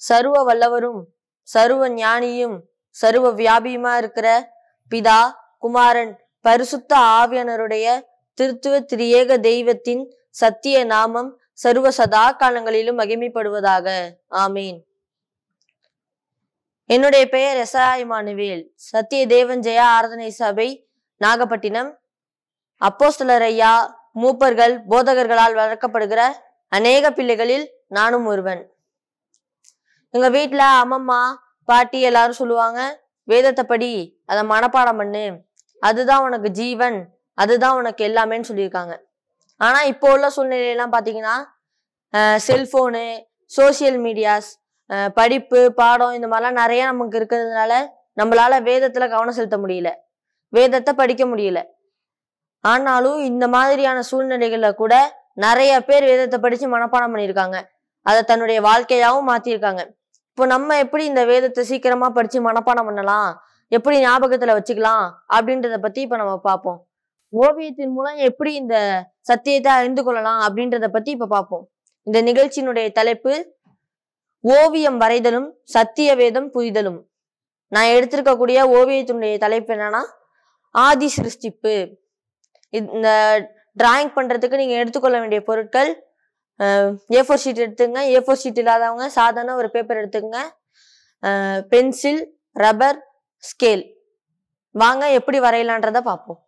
சர்வ வல்லவரும் சர்வ ஞானியும் சர்வ வியாபியுமா இருக்கிற பிதா குமாரன் பரிசுத்த ஆவியானருடைய திருத்துவ திரியேக தெய்வத்தின் சத்திய நாமம் சர்வ சதா காலங்களிலும் மகிமைப்படுவதாக ஆமீன் என்னுடைய பெயர் எஸ்ஐ மானுவேல் சத்திய தேவன் ஜெயா ஆராதனை சபை நாகப்பட்டினம் அப்போஸ்தலர் ஐயா மூப்பர்கள் போதகர்களால் வளர்க்கப்படுகிற அநேக பிள்ளைகளில் நானும் ஒருவன் எங்க வீட்ல அம்மம்மா பாட்டி எல்லாரும் சொல்லுவாங்க வேதத்தை படி அதை மனப்பாடம் பண்ணு அதுதான் உனக்கு ஜீவன் அதுதான் உனக்கு எல்லாமேன்னு சொல்லியிருக்காங்க ஆனா இப்போ உள்ள சூழ்நிலையெல்லாம் பாத்தீங்கன்னா செல்போனு சோசியல் மீடியாஸ் படிப்பு பாடம் இந்த மாதிரிலாம் நிறைய நமக்கு இருக்கிறதுனால நம்மளால வேதத்துல கவனம் செலுத்த முடியல வேதத்தை படிக்க முடியல ஆனாலும் இந்த மாதிரியான சூழ்நிலைகள்ல கூட நிறைய பேர் வேதத்தை படிச்சு மனப்பாடம் பண்ணியிருக்காங்க அதை தன்னுடைய வாழ்க்கையாவும் மாத்திருக்காங்க இப்போ நம்ம எப்படி இந்த வேதத்தை சீக்கிரமா படிச்சு மனப்பாடம் பண்ணலாம் எப்படி ஞாபகத்துல வச்சுக்கலாம் அப்படின்றத பத்தி இப்ப நம்ம பார்ப்போம் ஓவியத்தின் மூலம் எப்படி இந்த சத்தியத்தை அறிந்து கொள்ளலாம் அப்படின்றத பத்தி இப்ப பார்ப்போம் இந்த நிகழ்ச்சியினுடைய தலைப்பு ஓவியம் வரைதலும் சத்திய வேதம் புரிதலும் நான் எடுத்திருக்கக்கூடிய ஓவியத்தினுடைய தலைப்பு என்னன்னா ஆதி சிருஷ்டிப்பு இந்த டிராயிங் பண்றதுக்கு நீங்க எடுத்துக்கொள்ள வேண்டிய பொருட்கள் ஏ ஃபோர் ஷீட் எடுத்துங்க ஏ ஃபோர் ஷீட் இல்லாதவங்க சாதாரண ஒரு பேப்பர் எடுத்துங்க பென்சில் ரப்பர் ஸ்கேல் வாங்க எப்படி வரையலான்றத பார்ப்போம்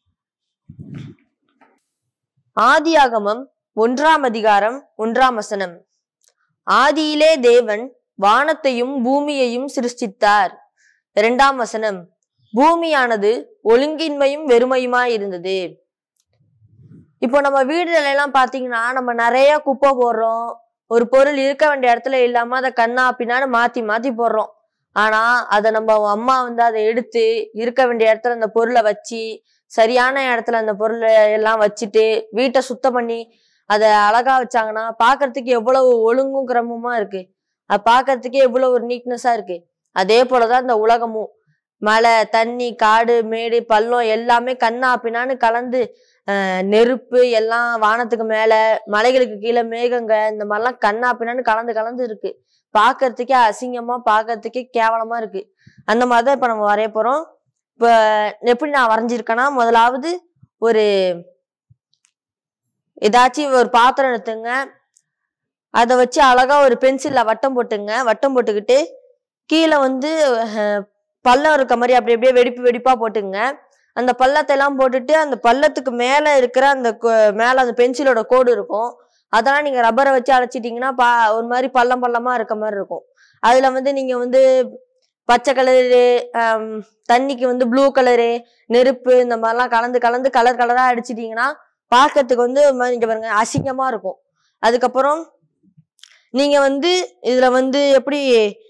ஆதியாகமம் ஒன்றாம் அதிகாரம் ஒன்றாம் வசனம் ஆதியிலே தேவன் வானத்தையும் பூமியையும் சிருஷ்டித்தார் இரண்டாம் வசனம் பூமியானது ஒழுங்கின்மையும் வெறுமையுமாய் இருந்தது இப்போ நம்ம வீடுல எல்லாம் பாத்தீங்கன்னா நம்ம நிறைய குப்பை போடுறோம் ஒரு பொருள் இருக்க வேண்டிய இடத்துல இல்லாம அதை கண்ணா பின்னான்னு மாத்தி மாத்தி போடுறோம் ஆனா அதை நம்ம அம்மா வந்து அதை எடுத்து இருக்க வேண்டிய இடத்துல அந்த பொருளை வச்சு சரியான இடத்துல அந்த பொருளை எல்லாம் வச்சுட்டு வீட்டை சுத்தம் பண்ணி அதை அழகா வச்சாங்கன்னா பாக்குறதுக்கு எவ்வளவு ஒழுங்கும் கிரமமா இருக்கு அது பாக்குறதுக்கே எவ்வளவு ஒரு நீட்னஸா இருக்கு அதே போலதான் இந்த உலகமும் மலை தண்ணி காடு மேடு பள்ளம் எல்லாமே கண்ணா பின்னான்னு கலந்து நெருப்பு எல்லாம் வானத்துக்கு மேல மலைகளுக்கு கீழே மேகங்க இந்த மாதிரிலாம் கண்ணா பின்னான்னு கலந்து கலந்து இருக்கு பாக்குறதுக்கே அசிங்கமா பாக்குறதுக்கே கேவலமா இருக்கு அந்த மாதிரிதான் இப்ப நம்ம வரைய போறோம் இப்ப எப்படி நான் வரைஞ்சிருக்கேன்னா முதலாவது ஒரு ஏதாச்சும் ஒரு பாத்திரம் எடுத்துங்க அதை வச்சு அழகா ஒரு பென்சில்ல வட்டம் போட்டுங்க வட்டம் போட்டுக்கிட்டு கீழே வந்து பள்ளம் இருக்க மாதிரி அப்படி அப்படியே வெடிப்பு வெடிப்பா போட்டுங்க அந்த பள்ளத்தை எல்லாம் போட்டுட்டு அந்த பள்ளத்துக்கு மேல இருக்கிற அந்த மேல அந்த பென்சிலோட கோடு இருக்கும் அதெல்லாம் நீங்க ரப்பரை வச்சு அழைச்சிட்டீங்கன்னா பா ஒரு மாதிரி பள்ளம் பள்ளமா இருக்க மாதிரி இருக்கும் அதுல வந்து நீங்க வந்து பச்சை கலரு தண்ணிக்கு வந்து ப்ளூ கலரு நெருப்பு இந்த மாதிரிலாம் கலந்து கலந்து கலர் கலரா அடிச்சிட்டீங்கன்னா பார்க்கறதுக்கு வந்து இங்க பாருங்க அசிங்கமா இருக்கும் அதுக்கப்புறம் நீங்க வந்து இதுல வந்து எப்படி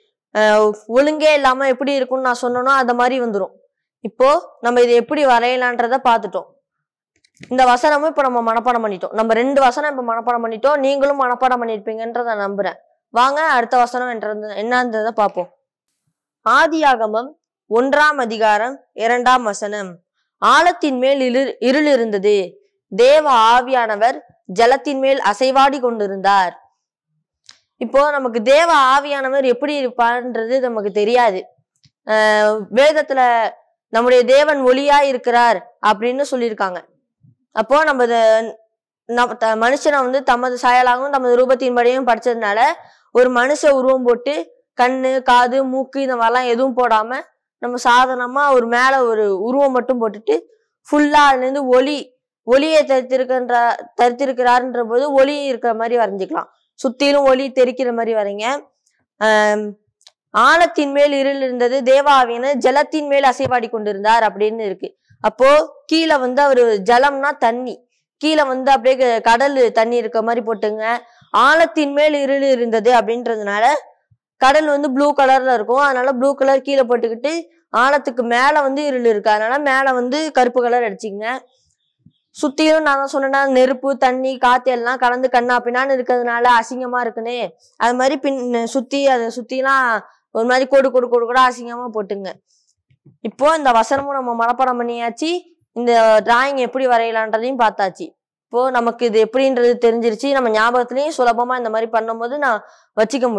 ஒழுங்கே இல்லாம எப்படி இருக்கும்னு நான் சொன்னனோ அந்த மாதிரி வந்துடும் இப்போ நம்ம இதை எப்படி வரையலான்றத பார்த்துட்டோம் இந்த வசனமும் இப்ப நம்ம மனப்பாடம் பண்ணிட்டோம் நம்ம ரெண்டு வசனம் இப்ப மனப்பாடம் பண்ணிட்டோம் நீங்களும் மனப்பாடம் பண்ணிருப்பீங்கன்றத நம்புறேன் வாங்க அடுத்த வசனம் என்றது என்னன்றத பார்ப்போம் ஆதியாகமம் ஒன்றாம் அதிகாரம் இரண்டாம் வசனம் ஆழத்தின் மேல் இருள் இருள் இருந்தது தேவ ஆவியானவர் ஜலத்தின் மேல் அசைவாடி கொண்டிருந்தார் இப்போ நமக்கு தேவ ஆவியானவர் எப்படி இருப்பார்ன்றது நமக்கு தெரியாது வேதத்துல நம்முடைய தேவன் ஒளியா இருக்கிறார் அப்படின்னு சொல்லியிருக்காங்க அப்போ நம்ம மனுஷனை வந்து தமது சாயலாகவும் தமது ரூபத்தின்படியும் படிச்சதுனால ஒரு மனுஷ உருவம் போட்டு கண்ணு காது மூக்கு இந்த மாதிரிலாம் எதுவும் போடாம நம்ம சாதாரணமா ஒரு மேல ஒரு உருவம் மட்டும் போட்டுட்டு ஃபுல்லா அதுல இருந்து ஒளி ஒளியை தரித்திருக்கின்ற தரித்திருக்கிறாருன்ற போது ஒளி இருக்கிற மாதிரி வரைஞ்சிக்கலாம் சுத்திலும் ஒளி தெரிக்கிற மாதிரி வரைங்க ஆஹ் ஆழத்தின் மேல் இருள் இருந்தது தேவாவியன ஜலத்தின் மேல் அசைவாடி கொண்டிருந்தார் அப்படின்னு இருக்கு அப்போ கீழே வந்து அவரு ஜலம்னா தண்ணி கீழே வந்து அப்படியே கடல் தண்ணி இருக்க மாதிரி போட்டுங்க ஆழத்தின் மேல் இருள் இருந்தது அப்படின்றதுனால கடல் வந்து ப்ளூ கலர்ல இருக்கும் அதனால ப்ளூ கலர் கீழே போட்டுக்கிட்டு ஆழத்துக்கு மேல வந்து இருள் இருக்கு அதனால மேல வந்து கருப்பு கலர் அடிச்சிங்க சுத்தியும் நான் தான் சொன்னேன்னா நெருப்பு தண்ணி காத்து எல்லாம் கலந்து கண்ணா பின்னான்னு இருக்கிறதுனால அசிங்கமா இருக்குனே அது மாதிரி பின் சுத்தி அதை சுத்திலாம் ஒரு மாதிரி கோடு கோடு கோடு கூட அசிங்கமா போட்டுங்க இப்போ இந்த வசனமும் நம்ம மனப்பாடம் பண்ணியாச்சு இந்த டிராயிங் எப்படி வரையலான்றதையும் பார்த்தாச்சு இப்போ நமக்கு இது எப்படின்றது தெரிஞ்சிருச்சு நம்ம ஞாபகத்திலையும் சுலபமா இந்த மாதிரி பண்ணும்போது நான் வச்சுக்க முடியும்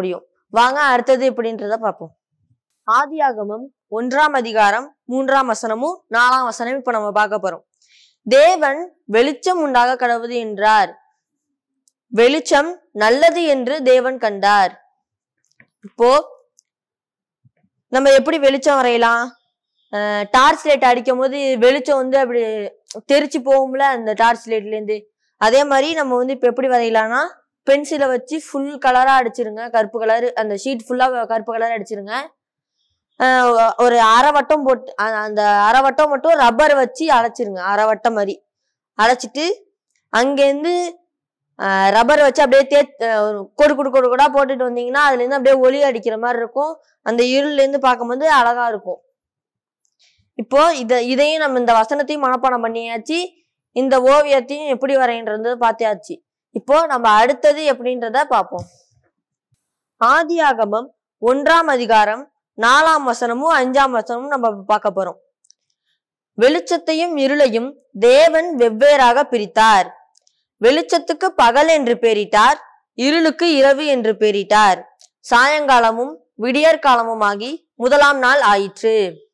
வாங்க அடுத்தது எப்படின்றத பார்ப்போம் ஆதியாகமம் ஒன்றாம் அதிகாரம் மூன்றாம் வசனமும் நாலாம் வசனமும் இப்ப நம்ம பார்க்க போறோம் தேவன் வெளிச்சம் உண்டாக கடவுது என்றார் வெளிச்சம் நல்லது என்று தேவன் கண்டார் இப்போ நம்ம எப்படி வெளிச்சம் வரையலாம் டார்ச் லைட் அடிக்கும் போது வெளிச்சம் வந்து அப்படி தெரிச்சு போகும்ல அந்த டார்ச் லைட்ல இருந்து அதே மாதிரி நம்ம வந்து இப்ப எப்படி வரையலாம்னா பென்சிலை வச்சு ஃபுல் கலரா அடிச்சிருங்க கருப்பு கலர் அந்த ஷீட் ஃபுல்லா கருப்பு கலர் அடிச்சிருங்க ஆஹ் ஒ- ஒரு அரை வட்டம் போட்டு அ- அந்த அரை வட்டம் மட்டும் ரப்பர் வச்சு அழைச்சிருங்க அரை வட்டம் மாதிரி அழைச்சிட்டு அங்கேருந்து ரப்பர் வச்சு அப்படியே தே அஹ் கோடு கோடு கோடு கோடா போட்டுட்டு வந்தீங்கன்னா அதுல இருந்து அப்படியே ஒளி அடிக்கிற மாதிரி இருக்கும் அந்த இருள்ல இருந்து பார்க்கும்போது அழகா இருக்கும் இப்போ இத இதையும் நம்ம இந்த வசனத்தையும் மனப்பாடம் பண்ணியாச்சு இந்த ஓவியத்தையும் எப்படி வரையன்றது பார்த்தாச்சு இப்போ நம்ம அடுத்தது எப்படின்றத பார்ப்போம் ஆதியாகமம் ஒன்றாம் அதிகாரம் நாலாம் வசனமும் அஞ்சாம் வசனமும் நம்ம பார்க்க போறோம் வெளிச்சத்தையும் இருளையும் தேவன் வெவ்வேறாக பிரித்தார் வெளிச்சத்துக்கு பகல் என்று பெயரிட்டார் இருளுக்கு இரவு என்று பெயரிட்டார் சாயங்காலமும் விடியற் காலமுமாகி முதலாம் நாள் ஆயிற்று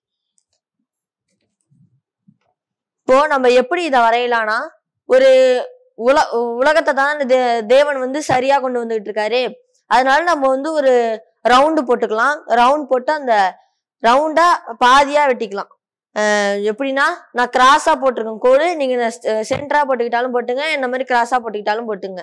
இப்போ நம்ம எப்படி இதை வரையலாம்னா ஒரு உல உலகத்தை தான் தே தேவன் வந்து சரியா கொண்டு வந்துகிட்டு இருக்காரு அதனால நம்ம வந்து ஒரு ரவுண்டு போட்டுக்கலாம் ரவுண்ட் போட்டு அந்த ரவுண்டா பாதியா வெட்டிக்கலாம் அஹ் எப்படின்னா நான் கிராஸா போட்டிருக்கேன் கோடு நீங்க சென்டரா போட்டுக்கிட்டாலும் போட்டுங்க இந்த மாதிரி கிராஸா போட்டுக்கிட்டாலும் போட்டுங்க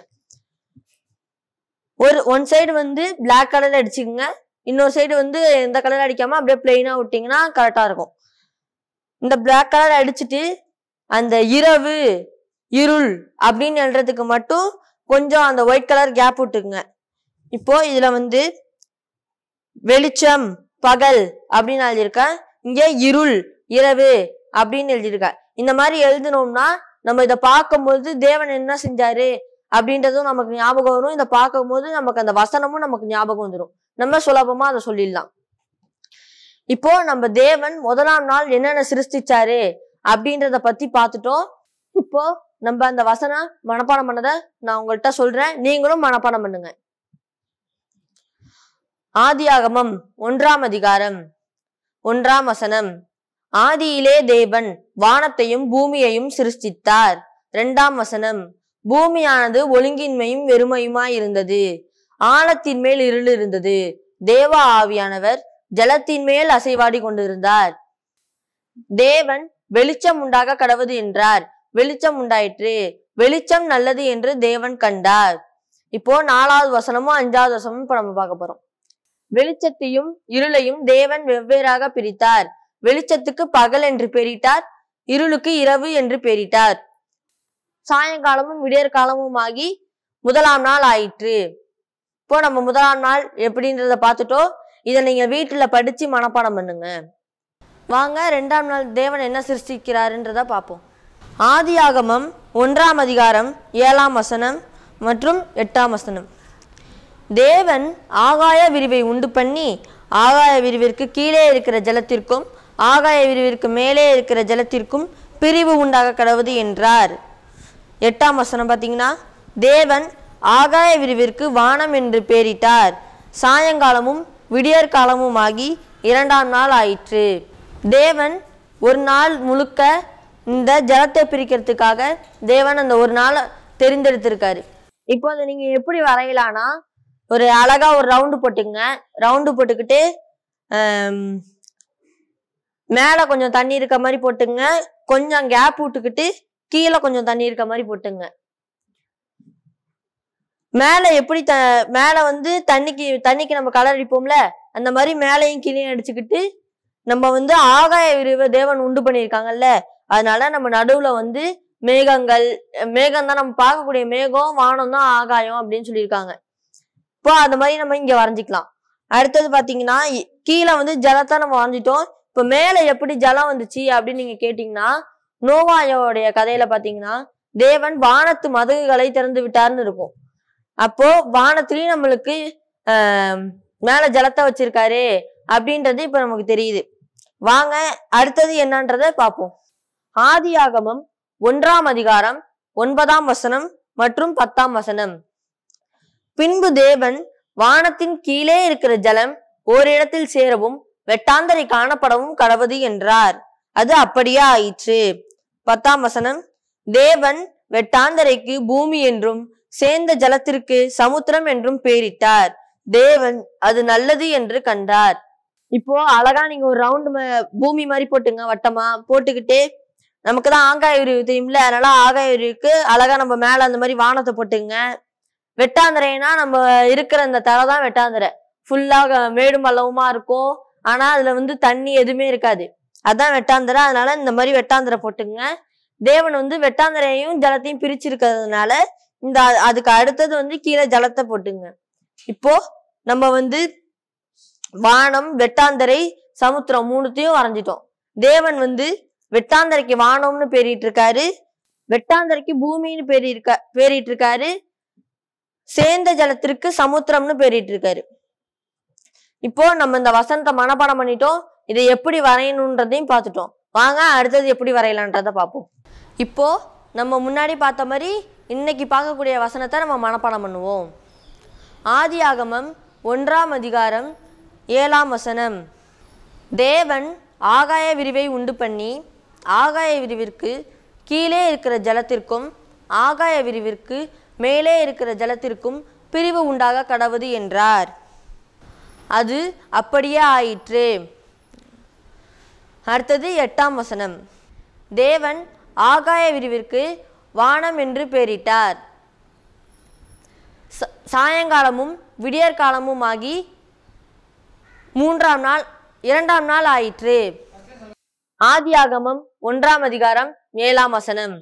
ஒரு ஒன் சைடு வந்து Black கலர்ல அடிச்சுக்கோங்க இன்னொரு சைடு வந்து எந்த கலர் அடிக்காம அப்படியே பிளெயினா விட்டீங்கன்னா கரெக்டா இருக்கும் இந்த Black கலர் அடிச்சுட்டு அந்த இரவு இருள் அப்படின்னு எழுறதுக்கு மட்டும் கொஞ்சம் அந்த ஒயிட் கலர் கேப் விட்டுக்குங்க இப்போ இதுல வந்து வெளிச்சம் பகல் அப்படின்னு எழுதியிருக்கேன் இங்க இருள் இரவு அப்படின்னு எழுதியிருக்கேன் இந்த மாதிரி எழுதினோம்னா நம்ம இதை பார்க்கும்போது தேவன் என்ன செஞ்சாரு அப்படின்றதும் நமக்கு ஞாபகம் வரும் இதை பார்க்கும்போது நமக்கு அந்த வசனமும் நமக்கு ஞாபகம் வந்துடும் நம்ம சுலபமா அதை சொல்லிடலாம் இப்போ நம்ம தேவன் முதலாம் நாள் என்னென்ன சிருஷ்டிச்சாரு அப்படின்றத பத்தி பார்த்துட்டோம் இப்போ நம்ம அந்த வசனம் மனப்பாடம் பண்ணதை நான் உங்கள்கிட்ட சொல்றேன் நீங்களும் மனப்பாடம் பண்ணுங்க ஆதியாகமம் ஒன்றாம் அதிகாரம் ஒன்றாம் வசனம் ஆதியிலே தேவன் வானத்தையும் பூமியையும் சிருஷ்டித்தார் இரண்டாம் வசனம் பூமியானது ஒழுங்கின்மையும் வெறுமையுமாய் இருந்தது ஆழத்தின் மேல் இருள் இருந்தது தேவ ஆவியானவர் ஜலத்தின் மேல் அசைவாடி கொண்டிருந்தார் தேவன் வெளிச்சம் உண்டாக கடவுது என்றார் வெளிச்சம் உண்டாயிற்று வெளிச்சம் நல்லது என்று தேவன் கண்டார் இப்போ நாலாவது வசனமும் அஞ்சாவது வசனமும் இப்ப நம்ம பார்க்க போறோம் வெளிச்சத்தையும் இருளையும் தேவன் வெவ்வேறாக பிரித்தார் வெளிச்சத்துக்கு பகல் என்று பெயரிட்டார் இருளுக்கு இரவு என்று பெயரிட்டார் சாயங்காலமும் விடியற் காலமும் ஆகி முதலாம் நாள் ஆயிற்று இப்போ நம்ம முதலாம் நாள் எப்படின்றத பார்த்துட்டோம் இதை நீங்க வீட்டுல படிச்சு மனப்பாடம் பண்ணுங்க வாங்க ரெண்டாம் நாள் தேவன் என்ன சிருஷ்டிக்கிறாருன்றத பார்ப்போம் ஆதியாகமம் ஒன்றாம் அதிகாரம் ஏழாம் வசனம் மற்றும் எட்டாம் வசனம் தேவன் ஆகாய விரிவை உண்டு பண்ணி ஆகாய விரிவிற்கு கீழே இருக்கிற ஜலத்திற்கும் ஆகாய விரிவிற்கு மேலே இருக்கிற ஜலத்திற்கும் பிரிவு உண்டாக கடவுது என்றார் எட்டாம் வசனம் பார்த்தீங்கன்னா தேவன் ஆகாய விரிவிற்கு வானம் என்று பெயரிட்டார் சாயங்காலமும் விடியற் காலமுமாகி இரண்டாம் நாள் ஆயிற்று தேவன் ஒரு நாள் முழுக்க இந்த ஜலத்தை பிரிக்கிறதுக்காக தேவன் அந்த ஒரு நாளை தெரிந்தெடுத்திருக்காரு இப்போ அதை நீங்க எப்படி வரையலாம்னா ஒரு அழகா ஒரு ரவுண்டு போட்டுங்க ரவுண்டு போட்டுக்கிட்டு ஆம், மேல கொஞ்சம் தண்ணி இருக்க மாதிரி போட்டுங்க கொஞ்சம் கேப் விட்டுக்கிட்டு கீழே கொஞ்சம் தண்ணி இருக்க மாதிரி போட்டுங்க மேல எப்படி த மேல வந்து தண்ணிக்கு தண்ணிக்கு நம்ம கலர் அடிப்போம்ல அந்த மாதிரி மேலையும் கீழே அடிச்சுக்கிட்டு நம்ம வந்து ஆகாய விரிவை தேவன் உண்டு பண்ணியிருக்காங்கல்ல அதனால நம்ம நடுவுல வந்து மேகங்கள் மேகம் தான் நம்ம பார்க்கக்கூடிய மேகம் வானம் தான் ஆகாயம் அப்படின்னு சொல்லியிருக்காங்க இப்போ அந்த மாதிரி நம்ம இங்க வரைஞ்சிக்கலாம் அடுத்தது பாத்தீங்கன்னா இ- கீழே வந்து ஜலத்தை நம்ம வரைஞ்சிட்டோம் இப்போ மேல எப்படி ஜலம் வந்துச்சு அப்படின்னு நீங்க கேட்டீங்கன்னா நோவாயோடைய கதையில பாத்தீங்கன்னா தேவன் வானத்து மதகுகளை திறந்து விட்டார்னு இருக்கும் அப்போ வானத்திலயும் நம்மளுக்கு ஆஹ் மேல ஜலத்தை வச்சிருக்காரு அப்படின்றது இப்ப நமக்கு தெரியுது வாங்க அடுத்தது என்னன்றத பார்ப்போம் ஆதியாகமம் ஒன்றாம் அதிகாரம் ஒன்பதாம் வசனம் மற்றும் பத்தாம் வசனம் பின்பு தேவன் வானத்தின் கீழே இருக்கிற ஜலம் ஓரிடத்தில் சேரவும் வெட்டாந்தரை காணப்படவும் கடவது என்றார் அது அப்படியே ஆயிற்று பத்தாம் வசனம் தேவன் வெட்டாந்தரைக்கு பூமி என்றும் சேர்ந்த ஜலத்திற்கு சமுத்திரம் என்றும் பெயரிட்டார் தேவன் அது நல்லது என்று கண்டார் இப்போ அழகா நீங்க ஒரு ரவுண்ட் பூமி மாதிரி போட்டுங்க வட்டமா போட்டுக்கிட்டு நமக்கு தான் ஆகாய விரிவு தெரியும்ல அதனால ஆகாய விரிவுக்கு அழகா நம்ம மேல அந்த மாதிரி வானத்தை போட்டுங்க வெட்டாந்தரைனா நம்ம இருக்கிற அந்த தலை தான் வெட்டாந்தரை ஃபுல்லா மேடு பள்ளவுமா இருக்கும் ஆனா அதுல வந்து தண்ணி எதுவுமே இருக்காது அதான் வெட்டாந்தரை அதனால இந்த மாதிரி வெட்டாந்தரை போட்டுங்க தேவன் வந்து வெட்டாந்தரையும் ஜலத்தையும் பிரிச்சிருக்கிறதுனால இந்த அ- அதுக்கு அடுத்தது வந்து கீழே ஜலத்தை போட்டுங்க இப்போ நம்ம வந்து வானம் வெட்டாந்தரை சமுத்திரம் மூணுத்தையும் வரைஞ்சிட்டோம் தேவன் வந்து வெட்டாந்தரைக்கு வானம்னு பேரிட்டு இருக்காரு வெட்டாந்தரைக்கு பூமின்னு பேரி இருக்க பேரிட்டு இருக்காரு சேர்ந்த ஜலத்திற்கு சமுத்திரம்னு பேரிட்டு இருக்காரு இப்போ நம்ம இந்த வசனத்தை மனப்பாடம் பண்ணிட்டோம் இதை எப்படி வரையணுன்றதையும் பார்த்துட்டோம் வாங்க அடுத்தது எப்படி வரையலான்றத பார்ப்போம் இப்போ நம்ம முன்னாடி பார்த்த மாதிரி இன்னைக்கு பார்க்கக்கூடிய வசனத்தை நம்ம மனப்பாடம் பண்ணுவோம் ஆதி ஆகமம் ஒன்றாம் அதிகாரம் ஏழாம் வசனம் தேவன் ஆகாய விரிவை உண்டு பண்ணி ஆகாய விரிவிற்கு கீழே இருக்கிற ஜலத்திற்கும் ஆகாய விரிவிற்கு மேலே இருக்கிற ஜலத்திற்கும் பிரிவு உண்டாக கடவுது என்றார் அது அப்படியே ஆயிற்று அடுத்தது எட்டாம் வசனம் தேவன் ஆகாய விரிவிற்கு வானம் என்று பெயரிட்டார் ச- சாயங்காலமும் விடியற்காலமும் ஆகி மூன்றாம் நாள் இரண்டாம் நாள் ஆயிற்று ஆதியாகமம் ஒன்றாம் அதிகாரம் ஏழாம் வசனம்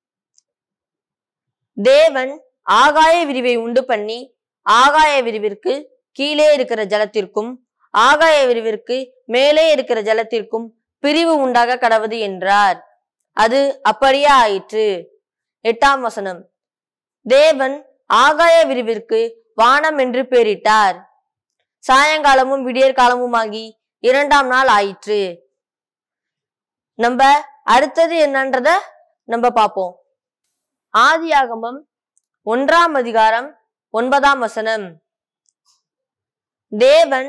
தேவன் ஆகாய விரிவை உண்டு பண்ணி ஆகாய விரிவிற்கு கீழே இருக்கிற ஜலத்திற்கும் ஆகாய விரிவிற்கு மேலே இருக்கிற ஜலத்திற்கும் பிரிவு உண்டாக கடவுது என்றார் அது அப்படியே ஆயிற்று எட்டாம் வசனம் தேவன் ஆகாய விரிவிற்கு வானம் என்று பெயரிட்டார் சாயங்காலமும் விடியற்காலமுமாகி இரண்டாம் நாள் ஆயிற்று நம்ம அடுத்தது என்னன்றத நம்ம பார்ப்போம் ஆதியாகமம் ஒன்றாம் அதிகாரம் ஒன்பதாம் வசனம் தேவன்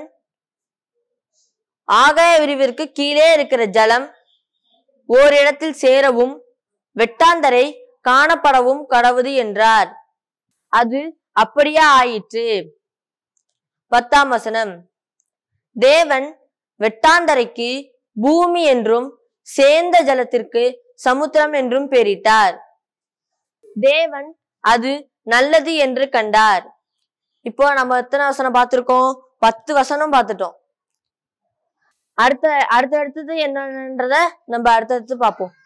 ஆகாய விரிவிற்கு கீழே இருக்கிற ஜலம் ஓரிடத்தில் சேரவும் வெட்டாந்தரை காணப்படவும் கடவுது என்றார் அது அப்படியே ஆயிற்று பத்தாம் வசனம் தேவன் வெட்டாந்தரைக்கு பூமி என்றும் சேர்ந்த ஜலத்திற்கு சமுத்திரம் என்றும் பெயரிட்டார் தேவன் அது நல்லது என்று கண்டார் இப்போ நம்ம எத்தனை வசனம் பார்த்திருக்கோம் பத்து வசனம் பார்த்துட்டோம் அடுத்த அடுத்த அடுத்தது என்னன்றத நம்ம அடுத்தடுத்து பார்ப்போம்